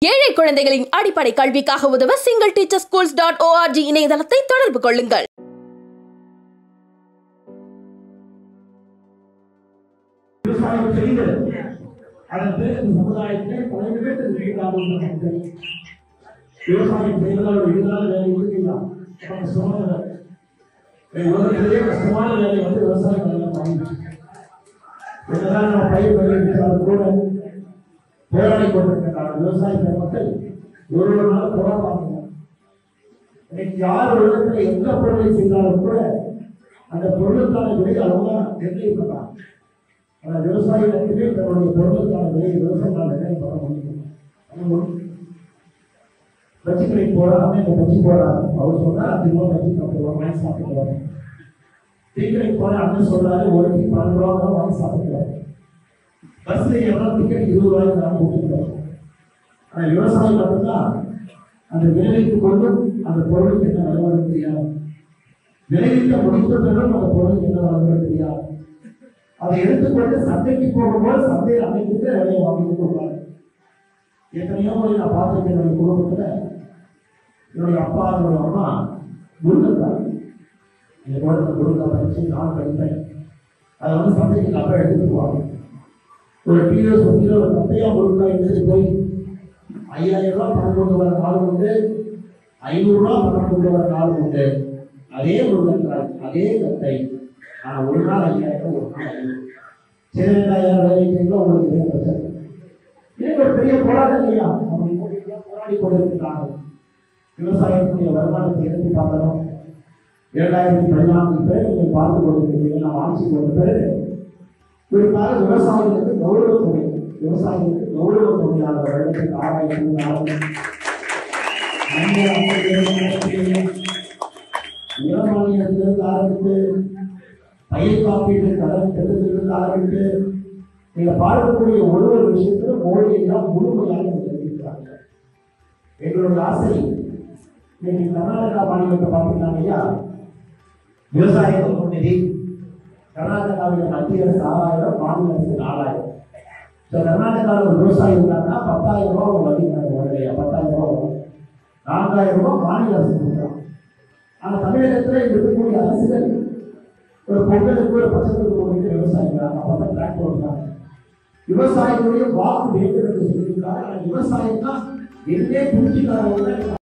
ஏழை குழந்தைகளின் அடிப்படை கல்விக்காக உதவ single teacher schools dot ORG இணையதளத்தை தொடர்பு கொள்ளுங்கள் விவசாயம் செய்து அதன் பிறகு இந்த சமுதாயத்திலே பல பேருக்கு இருக்கிறார்கள் விவசாயம் செய்வதால் ஒரு எளிதான வேலை இருக்கலாம் கஷ்டமான வேலை உலகத்திலேயே கஷ்டமான வேலை வந்து விவசாயம் வேலை தான் என்னதான் நம்ம பயிர் விளைவித்தாலும் கூட போராடி கொண்டிருக்கிறார் விவசாய பெருமக்கள் ஒரு ஒரு நாள் போராடுறாங்க இன்னைக்கு யார் உலகத்துல எந்த பொருளை செய்தாலும் கூட அந்த பொருளுக்கான விலை அவங்க நிர்ணயிக்கிறாங்க ஆனா விவசாயி மட்டுமே தன்னுடைய பொருளுக்கான விலையை விவசாயிகள் நிர்ணயம் பண்ண முடியும் பச்சிக்கடை போறாங்க இந்த பச்சி போறாரு அவர் சொல்றாரு அஞ்சு ரூபா பச்சி பத்து ரூபா வாங்கி சாப்பிட்டுருவாரு டீக்கடை போற அண்ணன் சொல்றாரு ஒரு டீ பன்னெண்டு ரூபா தான் வாங்கி சாப்பிட்டுருவாரு பஸ்ல எவ்வளவு டிக்கெட் இருபது ரூபாய்க்கு நான் கொடுத்துருவாரு ஆனா விவசாயி மட்டும்தான் அந்த விளைவித்து கொண்டும் அந்த பொருளுக்கு என்ன விலை தெரியாது விளைவிக்க முடித்த பிறகும் அந்த பொருளுக்கு என்ன விலை தெரியாது அதை எடுத்துக்கொண்டு சந்தைக்கு போகும்போது சந்தையில் அமைத்துட்டு விலையை வாங்கிட்டு போவாங்க எத்தனையோ முறை நான் பார்த்துருக்கேன் என்னுடைய குடும்பத்துல என்னுடைய அப்பா என்னுடைய அம்மா முருங்கக்காய் என் கூட இந்த முருங்கக்காய் படிச்சு நான் படிப்பேன் அதை வந்து சந்தைக்கு அப்பா எடுத்துட்டு போவாங்க ஒரு கிலோ ஒரு கிலோ ஒரு கத்தையா முருங்கக்காய் எடுத்துட்டு போய் ஐயாயிரம் ரூபாய் பணம் கொண்டு வர காலம் உண்டு ஐநூறு ரூபாய் பணம் கொண்டு வர காலம் உண்டு அதே முருங்கக்காய் அதே கத்தை ஆனா ஒரு நாள் ஐயாயிரம் ஒரு நாள் ஐநூறு சரி ரெண்டாயிரம் வேலைக்கு உங்களுக்கு இதே பிரச்சனை இது ஒரு பெரிய போராட்டம் இல்லையா நம்ம இப்போதைக்கு போராடி கொண்டிருக்கிறாங்க விவசாயத்துடைய வருமானத்தை எடுத்து பார்க்கணும் இரண்டாயிரத்தி பதினான்கு பேர் நீங்கள் பார்த்து கொண்டிருக்கிறீங்க நாம் ஆட்சி கொண்ட பிறகு குறிப்பாக விவசாயிகளுக்கு கௌரவ தொகை விவசாயிகளுக்கு கௌரவ தொகையான வருடத்துக்கு ஆறாயிரத்தி ஆறு நிலமானியத்திலிருந்து ஆரம்பித்து பயிர் காப்பீடு கடன் திட்டத்திலிருந்து ஆரம்பித்து நீங்க பார்க்கக்கூடிய ஒரு ஒரு விஷயத்திலும் மோடியை தான் முழுமையாக தெரிவிக்கிறாங்க எங்களுடைய ஆசை இன்னைக்கு கர்நாடகா மாநிலத்தை பார்த்தீங்கன்னா ஐயா விவசாயிகள் நிதி கர்நாடகாவில் மத்திய அரசு ஆறாயிரம் மாநில அரசு நாலாயிரம் இப்போ கர்நாடகாவில் ஒரு விவசாயி இருந்தாங்கன்னா பத்தாயிரம் ரூபாய் ஒரு வழி உடனே பத்தாயிரம் ரூபாய் வரும் நான்காயிரம் ரூபாய் மாநில அரசு கொடுக்குறாங்க ஆனால் தமிழகத்தில் இருக்கக்கூடிய அரசுகள் ஒரு பொங்கலுக்கு ஒரு பட்சத்துக்கு போட்டு விவசாயிகள் அப்போ தான் டிராக்டர் ஓடுறாங்க விவசாயிகளுடைய வாக்கு வேண்டும் என்று சொல்லியிருக்காங்க ஆனால் விவசாயம் தான் எதுவே புரிஞ்சுக்காதவங்க